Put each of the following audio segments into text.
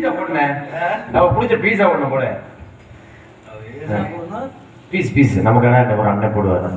பீஸா போடுனே நம்ம பிடிச்ச பீஸா ஒண்ணு போடு பீஸ் பீஸ் நமக்கு என்ன ஒரு அண்ணன் போடுவாரு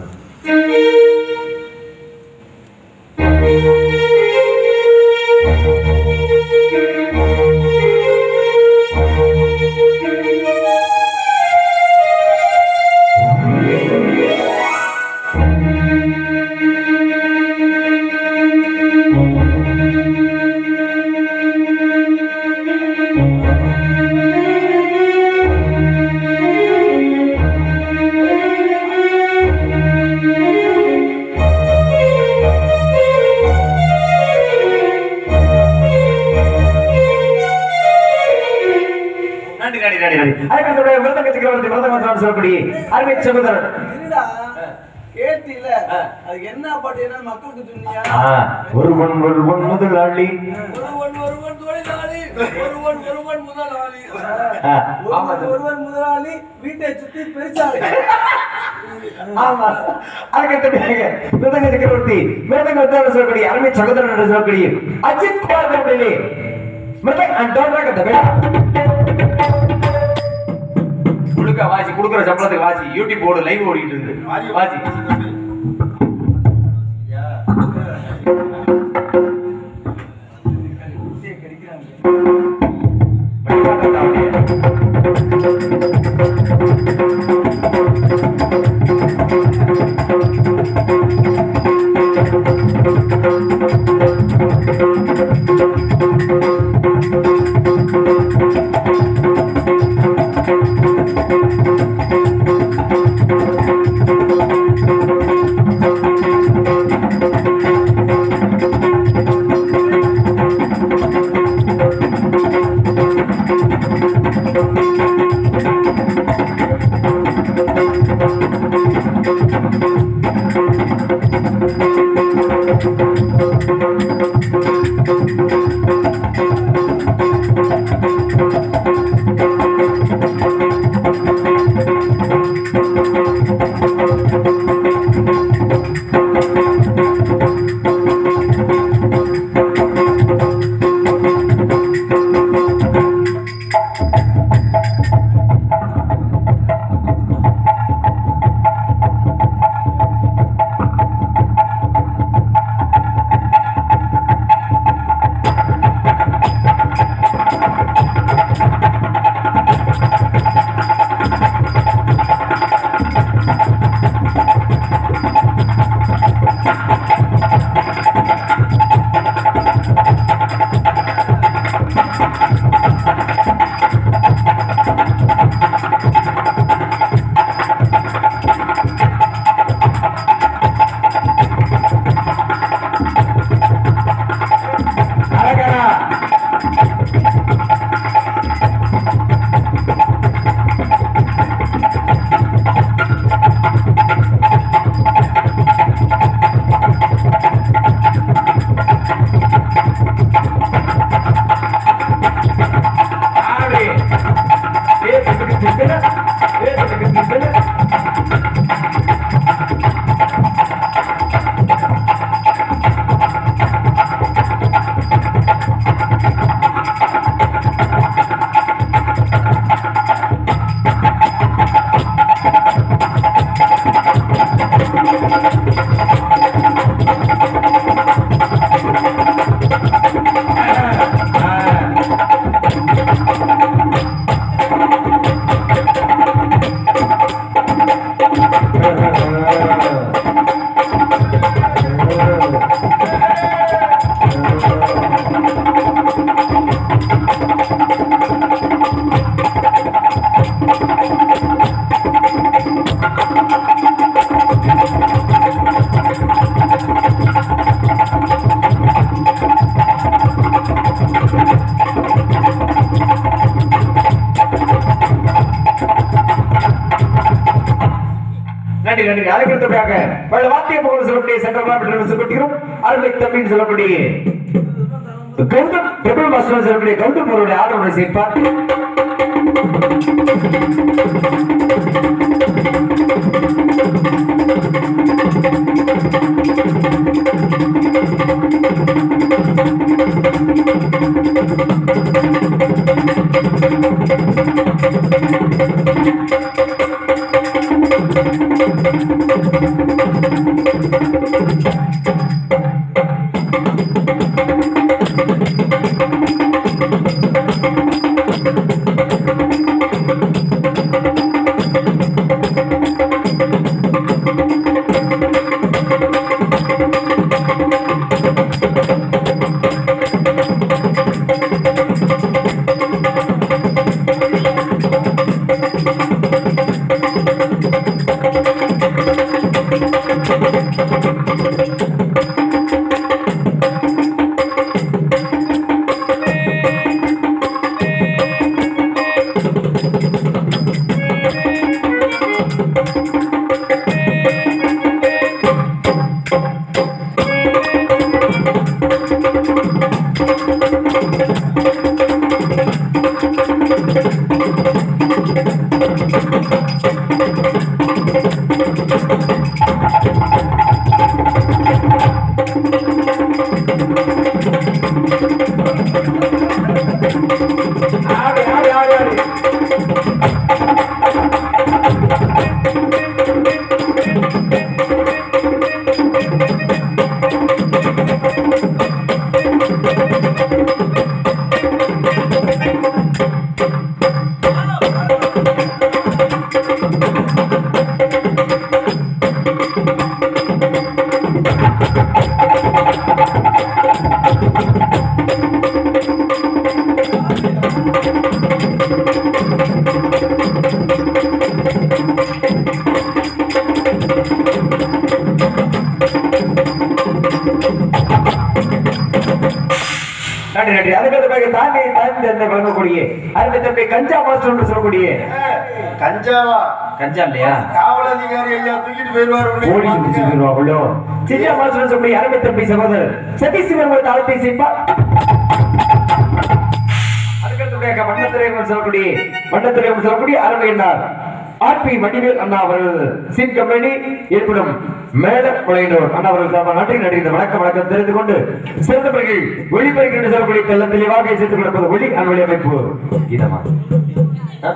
நன்றி நன்றி நன்றி நன்றி அதுக்கடுத்தபடியாக மிருதங்க சக்கரவர்த்தி மிருதங்க மந்திரம் சொல்லக்கூடிய அருமை சகோதரர் இருடா கேட்டில அது என்ன பாட்டு என்னன்னு மக்களுக்கு சொன்னியா ஆ, ஒருவன் ஒருவன் முதலாளி ஒருவன் ஒருவன் தொழிலாளி ஒருவன் ஒருவன் முதலாளி ஆ, ஒருவன் ஒருவன் முதலாளி வீட்டை சுத்தி பெருசாளி ஆமா அதுக்கடுத்தபடியாக மிருதங்க சக்கரவர்த்தி மிருதங்க மந்திரம் சொல்லக்கூடிய அருமை சகோதரன் என்று சொல்லக்கூடிய அஜித் குமார் அவர்களே மிருதங்க அண்ட் டோன்ட் அந்த முழுக்க வாசி கொடுக்குற சம்பளத்துக்கு வாசி யூடியூப் ஓடு லைவ் ஓடிட்டு இருக்கு வாசி அழகா ஆடி ஏத்துக்கு திட்டல ஏத்துக்கு திட்டல நன்றி நன்றி அதுக்கு அடுத்தபடியாக பல வாத்திய புகழ் சொல்லக்கூடிய சென்ட்ரல் என்று சொல்லப்படுகிறோம் அருளை தம்பின்னு சொல்லக்கூடிய கௌதம் டெபிள் மாஸ்டர் சொல்லக்கூடிய கௌதம் அவருடைய ஆதரவுடன் சேர்ப்பார் தந்தை வழங்கக்கூடிய அருமை தம்பி கஞ்சா மாஸ்டர் என்று சொல்லக்கூடிய கஞ்சாவா கஞ்சா இல்லையா காவல் அதிகாரி ஐயா தூக்கிட்டு போயிருவாரு உன்னை. போலீஸ் பிடிச்சு போயிருவாங்களோ சின்ன மாஸ்டர் சொல்லக்கூடிய அருமை தம்பி சகோதரர் சதீஷ் சிவன் தாளத்தை செய்ப்பா அதுக்கடுத்தபடியாக மண்டத்துறையம் சொல்லக்கூடிய மண்டத்துறையம் சொல்லக்கூடிய அருமையினார் ஆர்பி மணிவேல் அண்ணா அவர்கள் சின் கம்பெனி ஏற்படும் மேல குழையினோர் அண்ணா அவர்கள் சார்பாக நன்றி நடிகர் வணக்கம் வணக்கம் தெரிந்து கொண்டு சிறந்தவர்கள் ஒளிபெருக்கு என்று சொல்லக்கூடிய தெல்ல தெளிவாக சேர்த்துக் கொடுப்பது ஒளி அன்வழி அமைப்பு கீதமா ஆ?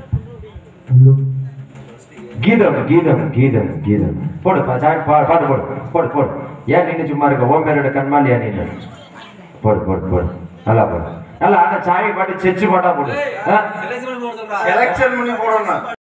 கீதம் கீதம் கீதம் கீதம் போடு பா- சா- பா- பாட்டு போடு போடு போடு ஏன் நின்னு சும்மா இருக்க ஓம் பேரோட கண்மாலியா நின்னு போடு போடு போடு நல்லா போடு நல்லா ஆனா சாயை பாட்டு செச்சு பாட்டா போடு ஆ? செலக்ஷன் போட சொல்றா எலெக்ஷன் பண்ணி போடணும்